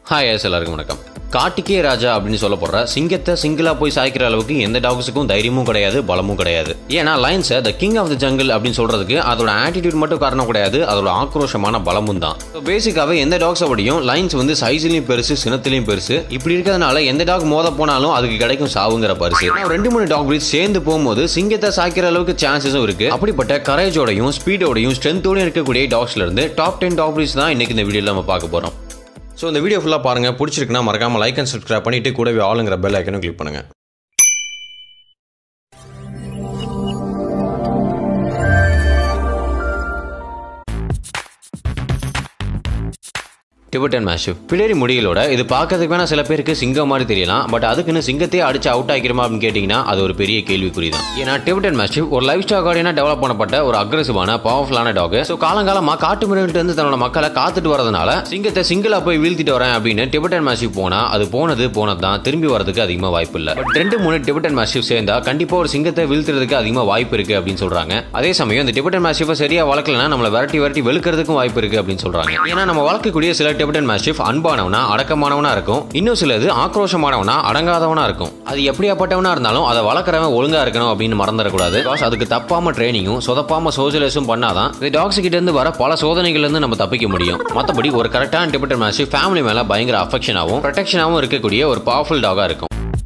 hi S எல்லாருக்கும் வணக்கம் காட்டுக்கே ராஜா அப்படின்னு சொல்லப்படுற சிங்கத்தை சிங்கிளா போய் சாய்க்கிற அளவுக்கு எந்த டாக்ஸுக்கும் தைரியமும் கிடையாது பலமும் கிடையாது ஏன்னா லைன்ஸை the king of the jungle அப்படின்னு சொல்றதுக்கு அதோட ஆட்டிடியூட் மட்டும் காரணம் கிடையாது அதோட ஆக்ரோஷமான பலமும் தான் பேசிக்காவே எந்த டாக்ஸை விடையும் லைன்ஸ் வந்து சைஸ்லயும் பெருசு சினத்திலையும் பெருசு இப்படி இருக்கிறதுனால எந்த டாக் மோத போனாலும் அதுக்கு கிடைக்கும் சாவுங்கிற பரிசு ஆனா, ரெண்டு மூணு டாக் பிரீட் சேர்ந்து போகும்போது சிங்கத்தை சாய்க்கிற அளவுக்கு சான்சஸும் இருக்கு அப்படிப்பட்ட கரேஜோடையும் ஸ்பீடோடையும் ஸ்ட்ரென்த்தோடையும் இருக்கக்கூடிய டாக்ஸ்ல இருந்து டாப் டென் டாக் பிரீட்ஸ் தான் இன்னைக்கு இந்த வீடியோல நம்ம பார்க்க போறோம் ஸோ இந்த வீடியோ ஃபுல்லாக பாருங்கள் பிடிச்சிருக்குன்னா மறக்காமல் லைக் அண்ட் சப்ஸ்கிரைப் பண்ணிட்டு கூடவே ஆளுங்கிற பெல் ஐக்கனும் கிளிக் பண்ணுங்கள் டிபெட்டன் மேஷிவ் பிளேரி முடியலோட இது பார்க்கறதுக்கு வேணா சில பேருக்கு சிங்கம் மாதிரி தெரியலாம் பட் அதுக்குன்னு சிங்கத்தையே அடிச்சு அவுட் ஆகிக்கிறோமா அப்படின்னு கேட்டிங்கன்னா அது ஒரு பெரிய கேள்விக்குறி தான் ஏன்னா டிபெட்டன் மேஷிவ் ஒரு லைஃப் ஸ்டாக் கார்டியனா டெவலப் பண்ணப்பட்ட ஒரு அக்ரெசிவான பவர்ஃபுல்லான டாக் ஸோ காலங்காலமா காட்டு மிருகிட்ட இருந்து தன்னோட மக்களை காத்துட்டு வரதுனால சிங்கத்தை சிங்கிளா போய் வீழ்த்திட்டு வரேன் அப்படின்னு டிபெட்டன் மேஷிவ் போனா அது போனது போனது தான் திரும்பி வரதுக்கு அதிகமாக வாய்ப்பு இல்லை பட் ரெண்டு மூணு டிபெட்டன் மேஷிவ் சேர்ந்தா கண்டிப்பா ஒரு சிங்கத்தை வீழ்த்துறதுக்கு அதிகமாக வாய்ப்பு இருக்கு அப்படின்னு சொல்றாங்க அதே சமயம் இந்த டிபெட்டன் மேஷிஃபை சரியா வளர்க்கலனா நம்மளை விரட்டி விரட்டி வெளுக்கிறதுக்கும் வாய்ப்பு இருக்கு அப்படின்னு சொல்றாங்க ஏன்னா நம்ம வளர்க்கக்கூடிய சில டிபெட்டன் மேஷிஃப் அன்பானவனா அடக்கமானவனா இருக்கும் இன்னும் சிலது ஆக்ரோஷமானவனா அடங்காதவனா இருக்கும் அது எப்படியாப்பட்டவனா இருந்தாலும் அதை வளர்க்குறவன் ஒழுங்கா இருக்கணும் அப்படின்னு மறந்துடக்கூடாது Because அதுக்கு தப்பாம ட்ரைனிங்கும் சொதப்பாம சோசியலைஸும் பண்ணாதான் இந்த டாக்ஸ் கிட்ட இருந்து வர பல சோதனைகள்ல இருந்து நம்ம தப்பிக்க முடியும் மற்றபடி ஒரு கரெக்டான டிபெட்டன் மேஷிஃப் ஃபேமிலி மேல பயங்கர அஃபெக்ஷனாகவும் ப்ரொடெக்ஷனாகவும் இருக்கக்கூடிய ஒரு பவர்ஃபுல் டாகா இருக்கும்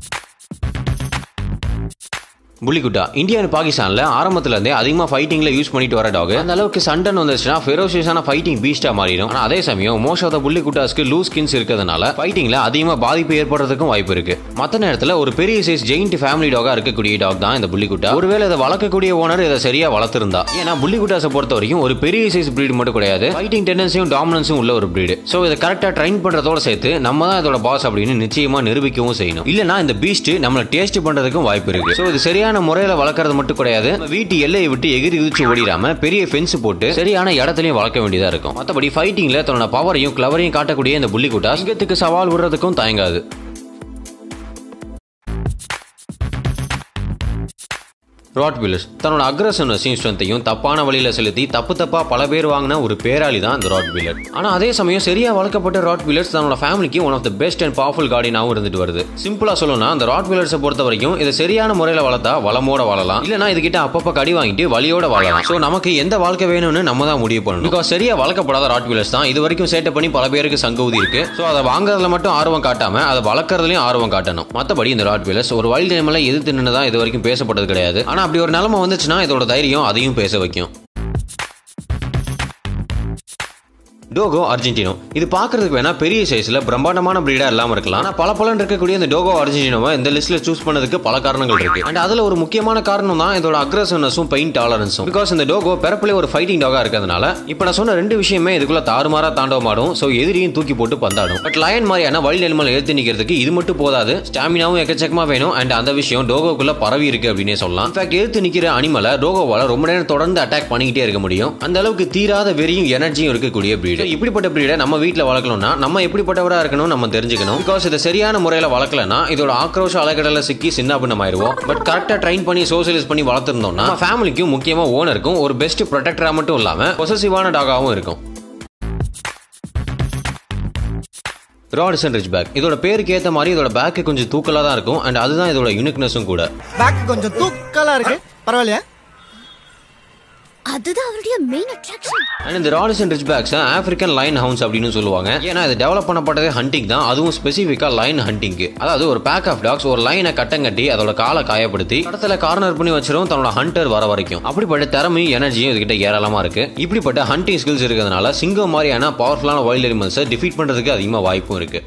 புலிகுட்டா இந்தியா and பாகிஸ்தான்ல ஆரம்பத்துல இருந்தே அதிகமா ஃபைட்டிங்ல யூஸ் பண்ணிட்டு வர டாக் அந்த அளவுக்கு சண்டன் வந்துச்சுன்னா ஃபெரோசியஸான ஃபைட்டிங் பீஸ்டா மாறிடும் ஆனா அதே சமயம் மோஸ்ட் ஆஃப் த புல்லிகுட்டாஸ்க்கு லூஸ் ஸ்கின்ஸ் இருக்கிறதுனால ஃபைட்டிங்ல அதிகமா பாதிப்பு ஏற்படுறதுக்கும் வாய்ப்பு இருக்கு மத்த நேரத்துல ஒரு பெரிய சைஸ் ஜெயிண்ட் ஃபேமிலி டாகா இருக்கக்கூடிய டாக் தான் இந்த புல்லிகுட்டா ஒருவேளை இதை வளர்க்கக்கூடிய ஓனர் இதை சரியா வளர்த்திருந்தா ஏன்னா புல்லிகுட்டாஸை பொறுத்த வரைக்கும் ஒரு பெரிய சைஸ் பிரீடு மட்டும் கிடையாது ஃபைட்டிங் டெண்டன்சியும் டாமினன்ஸும் உள்ள ஒரு பிரீடு சோ இதை கரெக்டா ட்ரைன் பண்றதோட சேர்த்து நம்ம தான் இதோட பாஸ் அப்படின்னு நிச்சயமா நிரூபிக்கவும் செய்யணும் இல்லனா இந்த பீஸ்ட் நம்மள டேஸ்ட் பண்றதுக்கும் வாய்ப்பு இருக்கு சோ இது சரியான முறையில வளர்க்கறது மட்டும் கிடையாது நம்ம வீட்டு எல்லையை விட்டு எகிரி குதிச்சு ஓடிடாம பெரிய ஃபென்ஸ் போட்டு சரியான இடத்துலயும் வளர்க்க வேண்டியதா இருக்கும் மத்தபடி ஃபைட்டிங்ல தன்னோட பவரையும் கிளவரையும் காட்டக்கூடிய இந்த புள்ளிக்குட்டா சிங்கத்துக்கு சவால் விடுறதுக்கும் தயங்காது ராட் வீலர்ஸ் தன்னோட அக்ரஸனஸையும் ஸ்ட்ரென்த்தையும் தப்பான வழியில செலுத்தி தப்பு தப்பா பல பேர் வாங்கின ஒரு பேராளி தான் இந்த ராட் வீலர் ஆனா அதே சமயம் சரியா வளர்க்கப்பட்ட ராட் வீலர்ஸ் தன்னோட ஃபேமிலிக்கு one of the best and powerful கார்டினாவும் இருந்துட்டு வருது சிம்பிளா சொல்லணும்னா அந்த ராட் வீலர்ஸை பொறுத்த வரைக்கும் இதை சரியான முறையில வளர்த்தா வளமோட வாழலாம் இல்லனா இதுகிட்ட அப்பப்ப கடி வாங்கிட்டு வலியோட வாழலாம் சோ நமக்கு எந்த வாழ்க்கை வேணும்னு நம்ம தான் முடிவு பண்ணணும் பிகாஸ் சரியா வளர்க்கப்படாத ராட் வீலர்ஸ் தான் இது வரைக்கும் சேட்டை பண்ணி பல பேருக்கு சங்கூதி இருக்கு சோ அதை வாங்குறதுல மட்டும் ஆர்வம் காட்டாம அதை வளர்க்கறதுலயும் ஆர்வம் காட்டணும் மத்தபடி இந்த ராட் வீலர்ஸ் ஒரு வைல்ட் அனிமலை எதிர்த்து நின்று தான் இது வரைக்கும் பேசப்பட்டது கிடையாது ஆனா அப்படி ஒரு நிலைமை வந்துச்சுன்னா இதோட தைரியம் அதையும் பேச வைக்கும் டோகோ அர்ஜென்டினோ இது பார்க்கறதுக்கு வேணா பெரிய சைஸ்ல பிரம்மாண்டமான பிரீடா இல்லாம இருக்கலாம் ஆனா பல பலன் இருக்கக்கூடிய இந்த டோகோ அர்ஜென்டினோவை இந்த லிஸ்ட்ல சூஸ் பண்ணதுக்கு பல காரணங்கள் இருக்கு அண்ட் அதுல ஒரு முக்கியமான காரணம் தான் இதோட அக்ரஸிவ்னஸும் பெயின் டாலரன்ஸும் பிகாஸ் இந்த டோகோ பிறப்பிலே ஒரு ஃபைட்டிங் டாகா இருக்கிறதுனால இப்போ நான் சொன்ன ரெண்டு விஷயமே இதுக்குள்ள தாறுமாறா தாண்டவமாடும் சோ எதிரியும் தூக்கி போட்டு பந்தாடும் பட் லயன் மாதிரியான வைல்ட் அனிமல் எடுத்து நிக்கிறதுக்கு இது மட்டும் போதாது ஸ்டாமினாவும் எக்கச்சக்கமா வேணும் அண்ட் அந்த விஷயம் டோகோக்குள்ள பரவி இருக்கு அப்படின்னே சொல்லலாம் இன்ஃபேக்ட் எடுத்து நிக்கிற அனிமலை டோகோவால ரொம்ப நேரம் தொடர்ந்து அட்டாக் பண்ணிக்கிட்டே இருக்க முடியும் அந்த அளவுக்கு தீராத வெறியும் எனர்ஜியும் இருக்கக்கூடிய பிரீடு இப்படிப்பட்ட பிரீடை நம்ம வீட்டில் வளர்க்கணும்னா நம்ம எப்படிப்பட்டவரா இருக்கணும் நம்ம தெரிஞ்சுக்கணும் பிகாஸ் இதை சரியான முறையில் வளர்க்கலனா இதோட ஆக்ரோஷ அலைக்கடல சிக்கி சின்ன பின்னமாயிருவோம் பட் கரெக்டாக ட்ரைன் பண்ணி சோசியலைஸ் பண்ணி வளர்த்துருந்தோம்னா ஃபேமிலிக்கும் முக்கியமா ஓனருக்கும் ஒரு பெஸ்ட் ப்ரொடெக்டரா மட்டும் இல்லாம பொசசிவான டாகாவும் இருக்கும் ராடிசன் ரிச் பேக் இதோட பேருக்கு ஏத்த மாதிரி இதோட பேக் கொஞ்சம் தூக்கலா தான் இருக்கும் அண்ட் அதுதான் இதோட யூனிக்னஸும் கூட பேக் கொஞ்சம் தூக்கலா இருக்கு பரவாயில்லையா அதுதான் அவருடைய மெயின் அட்ராக்ஷன் அண்ட் இந்த Rhodesian ridgebacks African lion hounds அப்படின்னு சொல்லுவாங்க ஏன்னா இது டெவலப் பண்ணப்பட்டதே ஹண்டிங் தான் அதுவும் ஸ்பெசிஃபிக்கா லைன் ஹண்டிங்க்கு அதாவது ஒரு பேக் ஆஃப் டாக்ஸ் ஒரு லைனை கட்டங்கட்டி அதோட காலை காயப்படுத்தி இடத்துல கார்னர் பண்ணி வச்சிரும் தன்னோட ஹண்டர் வர வரைக்கும் அப்படிப்பட்ட திறமையும் எனர்ஜியும் இதுகிட்ட ஏராளமா இருக்கு இப்படிப்பட்ட ஹண்டிங் ஸ்கில்ஸ் இருக்கிறதுனால சிங்கம் மாதிரியான பவர்ஃபுல்லான வைல்ட் அனிமல்ஸை டிஃபீட் பண்றதுக்கு அதிகமாக வாய்ப்பும் இருக்கு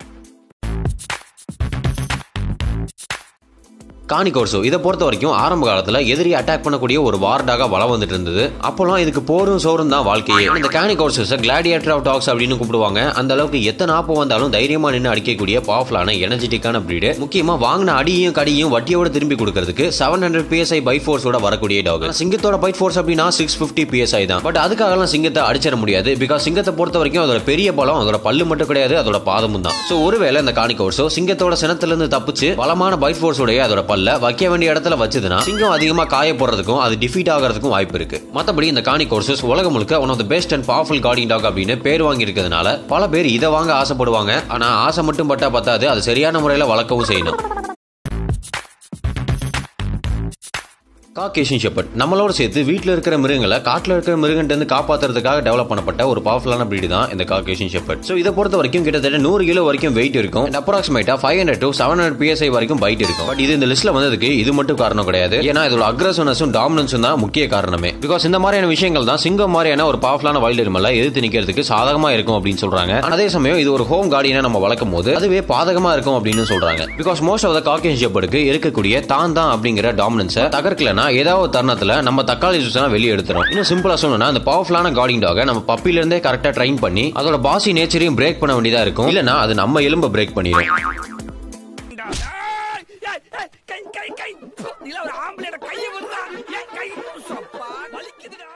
காணிகோர்சோ இதை பொறுத்த வரைக்கும் ஆரம்ப காலத்துல எதிரி அட்டாக் பண்ணக்கூடிய ஒரு வார்டாக வளம் வந்துட்டு இருந்தது அப்போலாம் இதுக்கு போரும் சோறும் தான் வாழ்க்கையே இந்த காணிகோர்சஸ் கிளாடியேட்டர் ஆஃப் டாக்ஸ் அப்படின்னு கூப்பிடுவாங்க அந்த அளவுக்கு எத்தனை ஆப்பம் வந்தாலும் தைரியமா நின்று அடிக்கக்கூடிய பவர்ஃபுல்லான எனர்ஜெட்டிக்கான பிரீடு முக்கியமா வாங்கின அடியும் கடியும் வட்டியோட திரும்பி கொடுக்கறதுக்கு செவன் ஹண்ட்ரட் பிஎஸ்ஐ பை ஃபோர்ஸோட வரக்கூடிய டாக் சிங்கத்தோட பைட் ஃபோர்ஸ் அப்படின்னா சிக்ஸ் பிப்டி பிஎஸ்ஐ தான் பட் அதுக்காகலாம் சிங்கத்தை அடிச்சிட முடியாது பிகாஸ் சிங்கத்தை பொறுத்த வரைக்கும் அதோட பெரிய பலம் அதோட பல்லு மட்டும் கிடையாது அதோட பாதமும் தான் ஸோ ஒருவேளை இந்த காணிகோர்சோ சிங்கத்தோட சினத்துல இருந்து தப்பிச்சு பலமான பைட் ஃபோர்ஸோடைய அதோட வால்ல வைக்க வேண்டிய இடத்துல வச்சதுன்னா சிங்கம் அதிகமா காய போடுறதுக்கும் அது டிஃபீட் ஆகிறதுக்கும் வாய்ப்பு இருக்கு மத்தபடி இந்த காணி கோர்சஸ் உலகம் முழுக்க one of the best and powerful guarding dog அப்படின்னு பேர் வாங்கி இருக்கிறதுனால பல பேர் இதை வாங்க ஆசைப்படுவாங்க ஆனா ஆசை மட்டும் பட்டா பத்தாது அது சரியான முறையில் வளர்க்கவும் செய்யணும் காக்கேஷன் ஷெப்பர்ட் நம்மளோட சேர்த்து வீட்டில் இருக்கிற மிருகங்களை காட்டில் இருக்கிற மிருகன்ட்டு காப்பாத்துறதுக்காக டெவலப் பண்ணப்பட்ட ஒரு பவர்ஃபுல்லான பிரீடு தான் இந்த காக்கேஷன் ஷெப்பர்ட் ஸோ இதை பொறுத்த வரைக்கும் கிட்டத்தட்ட நூறு கிலோ வரைக்கும் வெயிட் இருக்கும் அண்ட் அப்ராக்சிமேட்டா five hundred to seven hundred PSI வரைக்கும் பைட் இருக்கும் பட் இது இந்த லிஸ்ட்ல வந்ததுக்கு இது மட்டும் காரணம் கிடையாது ஏன்னா இதோட அக்ரஸனஸும் டாமினன்ஸும் தான் முக்கிய காரணமே பிகாஸ் இந்த மாதிரியான விஷயங்கள் தான் சிங்கம் மாதிரியான ஒரு பவர்ஃபுல்லான வைல்ட் அனிமலை எதிர்த்து நிக்கிறதுக்கு சாதகமா இருக்கும் அப்படின்னு சொல்றாங்க அதே சமயம் இது ஒரு ஹோம் கார்டியனா நம்ம வளர்க்கும் போது அதுவே பாதகமா இருக்கும் அப்படின்னு சொல்றாங்க because most of the Caucasian ஷெப்பர்டுக்கு இருக்கக்கூடிய தான் தான் அப்படிங்கிற டாமினன்ஸை தகர்க்கலனா ஏதாவது ஒரு தருணத்துல நம்ம தக்காளி ஜூஸ் வெளியே எடுத்துரும் இன்னும் சிம்பிளா சொல்லணும்னா அந்த பவர்ஃபுல்லான கார்டிங் டாக நம்ம பப்பில இருந்தே கரெக்டா ட்ரைன் பண்ணி அதோட பாசி நேச்சரையும் பிரேக் பண்ண வேண்டியதா இருக்கும் இல்லனா அது நம்ம எலும்ப பிரேக் பண்ணிடும் ஏய், ஏய், ஏய், கை கை கை இல்ல ஒரு ஆம்பளையோட கையை வருதா ஏன் கை சப்பா வலிக்குதுடா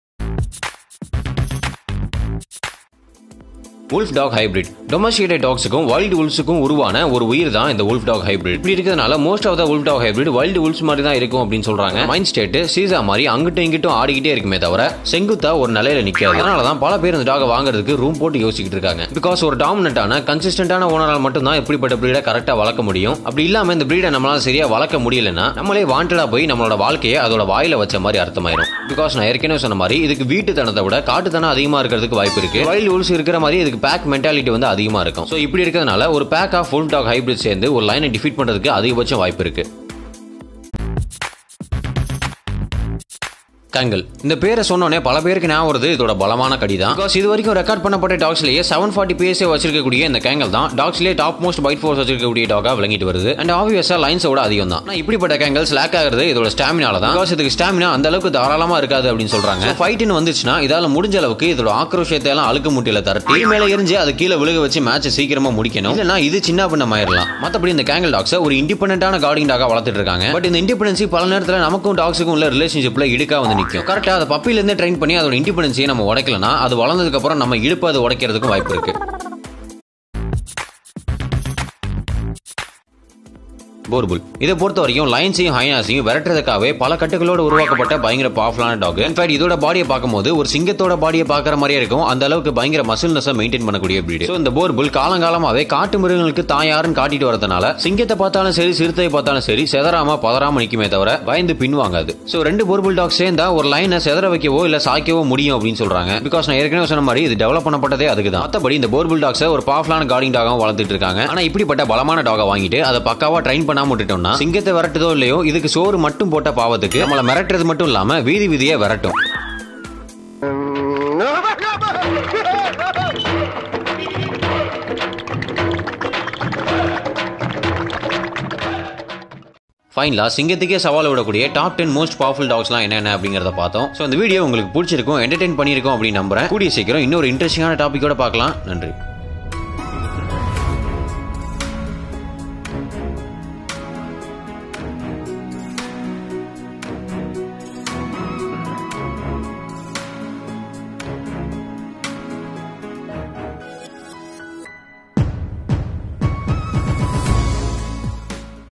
உல்ஃப் டாக் ஹைபிரிட் டொமஸ்டிகேட்டட் டாக்ஸுக்கும் வைல்டு உல்ஸுக்கும் உருவான ஒரு உயிர் தான் இந்த உல்ஃப் டாக் ஹைபிரிட் இப்படி இருக்கிறதுனால most of the wolf dog hybrid wild wolves மாதிரி தான் இருக்கும் அப்படின்னு சொல்றாங்க மைண்ட் ஸ்டேட் சீசா மாதிரி அங்கிட்டும் இங்கிட்டும் ஆடிக்கிட்டே இருக்குமே தவிர செங்குத்தா ஒரு நிலையில நிக்காது அதனால தான் பல பேர் இந்த டாக வாங்குறதுக்கு ரூம் போட்டு யோசிச்சுட்டு இருக்காங்க பிகாஸ் ஒரு டாமினட்டான கன்சிஸ்டன்டான ஓனரால் மட்டும் தான் இப்படிப்பட்ட பிரீடை கரெக்டா வளர்க்க முடியும் அப்படி இல்லாம இந்த பிரீடை நம்மளால சரியா வளர்க்க முடியலன்னா நம்மளே வாண்டடா போய் நம்மளோட வாழ்க்கையை அதோட வாயில வச்ச மாதிரி அர்த்தமாயிரும் பிகாஸ் நான் ஏற்கனவே சொன்ன மாதிரி இதுக்கு வீட்டுத்தனத்தை விட காட்டுத்தனம் அதிகமா இருக்கிறதுக்கு வாய்ப்பு இருக்கு வைல்டு உல்ஸ் இருக்கிற மாதிரி இதுக்கு பேக் மென்டாலிட்டி வந்து அதிகமா இருக்கும் ஸோ இப்படி இருக்கிறதுனால ஒரு பேக் ஆஃப் ஃபுல் டாக் ஹைபிரிட் சேர்ந்து ஒரு லைனை டிஃபீட் பண்றதுக்கு அதிகபட்சம் வாய்ப்பு இருக்கு கங்கல் இந்த பேரை சொன்னோனே பல பேருக்கு ஞாபகம் வருது இதோட பலமான கடி தான் பிகாஸ் இது வரைக்கும் ரெக்கார்ட் பண்ணப்பட்ட டாக்ஸ்லயே செவன் ஃபார்ட்டி பிஎஸ்ஏ வச்சிருக்கக்கூடிய இந்த கேங்கல் தான் டாக்ஸ்லயே டாப் மோஸ்ட் பைட் ஃபோர்ஸ் வச்சிருக்கக்கூடிய டாகா விளங்கிட்டு வருது அண்ட் ஆப்வியஸா லைன்ஸோட அதிகம் தான் ஆனா இப்படிப்பட்ட கேங்கல்ஸ் லேக் ஆகுறது இதோட ஸ்டாமினால தான் பிகாஸ் இதுக்கு ஸ்டாமினா அந்த அளவுக்கு தாராளமா இருக்காது அப்படின்னு சொல்றாங்க ஃபைட்னு வந்துச்சுன்னா இதால முடிஞ்ச அளவுக்கு இதோட ஆக்ரோஷத்தை எல்லாம் அழுக்கு முட்டியில தரட்டி மேல எரிஞ்சு அது கீழே விழுக வச்சு மேட்ச் சீக்கிரமா முடிக்கணும் இல்லனா இது சின்ன பின்னம் ஆயிரலாம் மத்தபடி இந்த கேங்கல் டாக்ஸை ஒரு இண்டிபெண்டான கார்டிங் டாகா வளர்த்துட்டு இருக்காங்க பட் இந்த இண்டிபெண்டன்சி பல நேரத்துல நமக்கும் டாக்ஸுக்கும் உள்ள ரிலேஷன்ஷிப்ல இடுக்கா வந்து நிற்கும் கரெக்டா அதை பப்பில இருந்தே ட்ரைன் பண்ணி அதோட இண்டிபெண்டன்சியை நம்ம உடைக்கலனா அது வளர்ந்ததுக்கு அப்புறம் நம்ம இடுப்பு அது உடைக்கிறதுக்கும் வாய்ப்பு இருக்கு போர்புல் இதை பொறுத்த வரைக்கும் லைன்ஸையும் ஹைனாஸையும் விரட்டுறதுக்காகவே பல கட்டுகளோடு உருவாக்கப்பட்ட பயங்கர பவர்ஃபுல்லான டாக் இன்ஃபேக்ட் இதோட பாடியை பார்க்கும்போது ஒரு சிங்கத்தோட பாடியை பார்க்குற மாதிரியே இருக்கும் அந்த அளவுக்கு பயங்கர மசில்னஸை மெயின்டைன் பண்ணக்கூடிய பிரீடு ஸோ இந்த போர்புல் காலங்காலமாவே காட்டு மிருகங்களுக்கு தான் யாருன்னு காட்டிட்டு வரதுனால சிங்கத்தை பார்த்தாலும் சரி சிறுத்தையை பார்த்தாலும் சரி செதறாம பதறாம நிக்குமே தவிர பயந்து பின்வாங்காது ஸோ ரெண்டு போர்புல் டாக் சேர்ந்தா ஒரு லைனை செதற வைக்கவோ இல்ல சாய்க்கவோ முடியும் அப்படின்னு சொல்றாங்க பிகாஸ் நான் ஏற்கனவே சொன்ன மாதிரி இது டெவலப் பண்ணப்பட்டதே அதுக்கு தான் மற்றபடி இந்த போர்புல் டாக்ஸை ஒரு பவர்ஃபுல்லான கார்டிங் டாகவும் வளர்த்துட்டு இருக்காங்க ஆனா இப்படிப்பட்ட பலமான டாகை வாங்கிட்டு அதை பக்காவா ட்ரைன் பண்ணாம விட்டுட்டோம்னா சிங்கத்தை விரட்டுதோ இல்லையோ இதுக்கு சோறு மட்டும் போட்ட பாவத்துக்கு நம்மள மிரட்டுறது மட்டும் இல்லாம வீதி வீதியை விரட்டும் ஃபைனலாக சிங்கத்துக்கே சவால் விடக்கூடிய டாப் டென் மோஸ்ட் பவர்ஃபுல் டாக்ஸ்லாம் என்னென்ன அப்படிங்கிறத பார்த்தோம் ஸோ இந்த வீடியோ உங்களுக்கு பிடிச்சிருக்கும் என்டர்டெயின் பண்ணியிருக்கோம் அப்படின்னு நம்புறேன் கூடிய சீக்கிரம் இன்னொரு இன்ட்ரெஸ்டிங்கான டாப்பிக்கோட பார்க்கலாம் நன்றி